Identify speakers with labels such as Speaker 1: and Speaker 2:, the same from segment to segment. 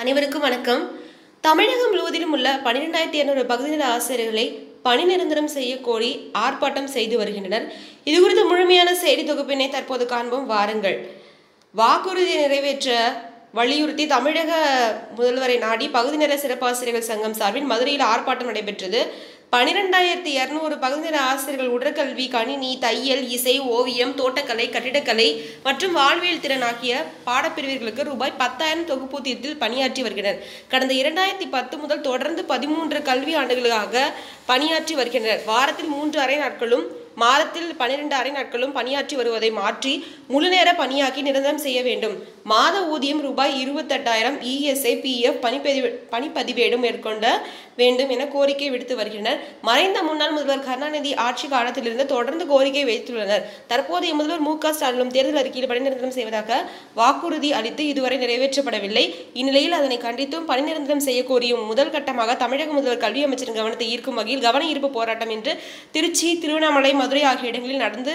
Speaker 1: அனைவருக்கும் வணக்கம் தமிழகம் முழுவதிலும் உள்ள பன்னிரெண்டாயிரத்தி இருநூறு பகுதிநேர ஆசிரியர்களை பணி நிரந்தரம் செய்ய கோரி ஆர்ப்பாட்டம் செய்து வருகின்றனர் இது குறித்த முழுமையான செய்தி தொகுப்பினை தற்போது காண்போம் வாருங்கள் வாக்குறுதியை நிறைவேற்ற வலியுறுத்தி தமிழக முதல்வரை நாடி பகுதி நேர சிறப்பாசிரியர்கள் சங்கம் சார்பில் மதுரையில் ஆர்ப்பாட்டம் நடைபெற்றது பனிரெண்டாயிரத்தி இருநூறு பகுதிநேர ஆசிரியர்கள் உடற்கல்வி கணினி தையல் இசை ஓவியம் தோட்டக்கலை கட்டிடக்கலை மற்றும் வாழ்வியல் திறன் ஆகிய பாடப்பிரிவுகளுக்கு ரூபாய் பத்தாயிரம் தொகுப்பூதியத்தில் பணியாற்றி வருகின்றனர் கடந்த இரண்டாயிரத்தி பத்து முதல் தொடர்ந்து பதிமூன்று கல்வி ஆண்டுகளாக பணியாற்றி வருகின்றனர் வாரத்தில் மூன்று அரை நாட்களும் மாதத்தில் பன்னிரெண்டு அரை நாட்களும் பணியாற்றி வருவதை மாற்றி முழுநேர பணியாக்கி நிரந்தரம் செய்ய வேண்டும் மாத ஊதியம் ரூபாய் இருபத்தெட்டாயிரம் இஎஸ்ஐ பிஎஃப் பணிப்பதிவு பணிப்பதிவேடும் மேற்கொண்ட வேண்டும் என கோரிக்கை விடுத்து வருகின்றனர் மறைந்த முன்னாள் முதல்வர் கருணாநிதி ஆட்சி காலத்திலிருந்து தொடர்ந்து கோரிக்கை வைத்துள்ளனர் தற்போதைய முதல்வர் மு க ஸ்டாலினும் தேர்தல் அறிக்கையில் பணி நிரந்தரம் செய்வதாக வாக்குறுதி அளித்து இதுவரை நிறைவேற்றப்படவில்லை இந்நிலையில் அதனை கண்டித்தும் பணி நிரந்தரம் செய்ய கோரியும் முதல் கட்டமாக தமிழக முதல்வர் கல்வி அமைச்சரின் கவனத்தை ஈர்க்கும் வகையில் கவன ஈர்ப்பு போராட்டம் என்று திருச்சி திருவண்ணாமலை மதுரை ஆகிய இடங்களில் நடந்து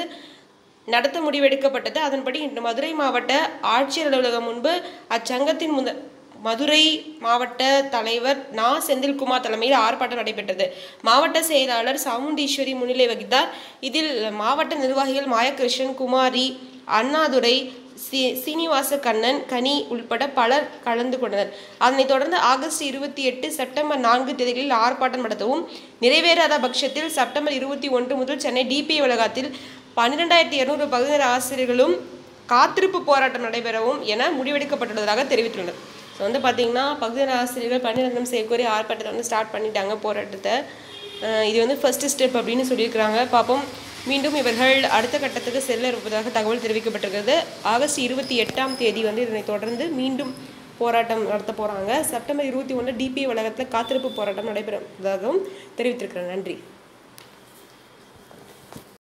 Speaker 1: நடத்த முடிவெடுக்கப்பட்டது அதன்படி இன்று மதுரை மாவட்ட ஆட்சியர் அலுவலகம் முன்பு அச்சங்கத்தின் முத மதுரை மாவட்ட தலைவர் நா செந்தில்குமார் தலைமையில் ஆர்ப்பாட்டம் நடைபெற்றது மாவட்ட செயலாளர் சாமுண்டீஸ்வரி முன்னிலை வகித்தார் இதில் மாவட்ட நிர்வாகிகள் மாயகிருஷ்ணன் குமாரி அண்ணாதுரை சி சீனிவாச கண்ணன் கனி உள்பட பலர் கலந்து கொண்டனர் அதனைத் தொடர்ந்து ஆகஸ்ட் இருபத்தி எட்டு செப்டம்பர் நான்கு தேதிகளில் ஆர்ப்பாட்டம் நடத்தவும் நிறைவேறாத பட்சத்தில் செப்டம்பர் இருபத்தி ஒன்று முதல் சென்னை டிபிஐ வளாகத்தில் பன்னிரெண்டாயிரத்தி இருநூறு பகுதிநேர ஆசிரியர்களும் காத்திருப்பு போராட்டம் நடைபெறவும் என முடிவெடுக்கப்பட்டுள்ளதாக தெரிவித்துள்ளனர் ஸோ வந்து பார்த்தீங்கன்னா பகுதிநேர ஆசிரியர்கள் பணிநிரந்தரம் செய்யக்கோரி ஆர்ப்பாட்டத்தை வந்து ஸ்டார்ட் பண்ணிட்டாங்க போராட்டத்தை அஹ் இது வந்து ஃபர்ஸ்ட் ஸ்டெப் அப்படின்னு சொல்லியிருக்கிறாங்க பார்ப்போம் மீண்டும் இவர்கள் அடுத்த கட்டத்துக்கு செல்ல இருப்பதாக தகவல் தெரிவிக்கப்பட்டிருக்கிறது ஆகஸ்ட் இருபத்தி எட்டாம் தேதி வந்து இதனை தொடர்ந்து மீண்டும் போராட்டம் நடத்த போகிறாங்க செப்டம்பர் இருபத்தி ஒன்று டிபிஐ வளாகத்தில் காத்திருப்பு போராட்டம் நடைபெறுவதாகவும் தெரிவித்திருக்கிறாங்க நன்றி